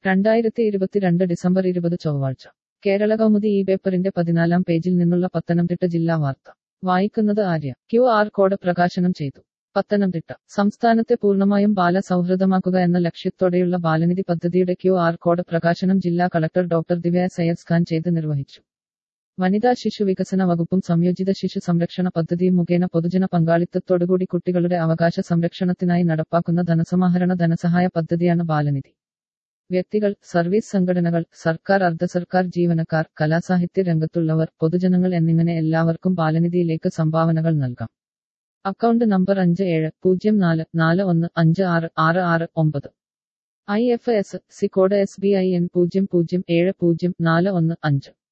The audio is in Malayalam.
രണ്ടായിരത്തി ഇരുപത്തിരണ്ട് ഡിസംബർ ഇരുപത് ചൊവ്വാഴ്ച കേരള കൗമുദി ഈ പേപ്പറിന്റെ പതിനാലാം പേജിൽ നിന്നുള്ള പത്തനംതിട്ട ജില്ലാ വാർത്ത വായിക്കുന്നത് ആര്യ ക്യു ആർ കോഡ് പ്രകാശനം ചെയ്തു പത്തനംതിട്ട സംസ്ഥാനത്തെ പൂർണ്ണമായും ബാല സൗഹൃദമാക്കുക എന്ന ലക്ഷ്യത്തോടെയുള്ള ബാലനിധി പദ്ധതിയുടെ ക്യു ആർ കോഡ് പ്രകാശനം ജില്ലാ collector doctor Divya Sayyad scan ചെയ്ത് നിർവഹിച്ചു വനിതാ ശിശു വികസന വകുപ്പും സംയോജിത ശിശു സംരക്ഷണ പദ്ധതിയും മുഖേന പൊതുജന പങ്കാളിത്തത്തോടുകൂടി കുട്ടികളുടെ അവകാശ സംരക്ഷണത്തിനായി നടപ്പാക്കുന്ന ധനസമാഹരണ ധനസഹായ പദ്ധതിയാണ് ബാലനിധി വ്യക്തികൾ സർവീസ് സംഘടനകൾ സർക്കാർ അർദ്ധ സർക്കാർ ജീവനക്കാർ കലാസാഹിത്യ രംഗത്തുള്ളവർ പൊതുജനങ്ങൾ എന്നിങ്ങനെ എല്ലാവർക്കും ബാലനിധിയിലേക്ക് സംഭാവനകൾ നൽകാം അക്കൗണ്ട് നമ്പർ അഞ്ച് ഏഴ് പൂജ്യം നാല് നാല് ഒന്ന് അഞ്ച് ആറ് ആറ് ആറ് ഒമ്പത് I F S C code S B I N പൂജ്യം പൂജ്യം ഏഴ് പൂജ്യം നാല് ഒന്ന് അഞ്ച്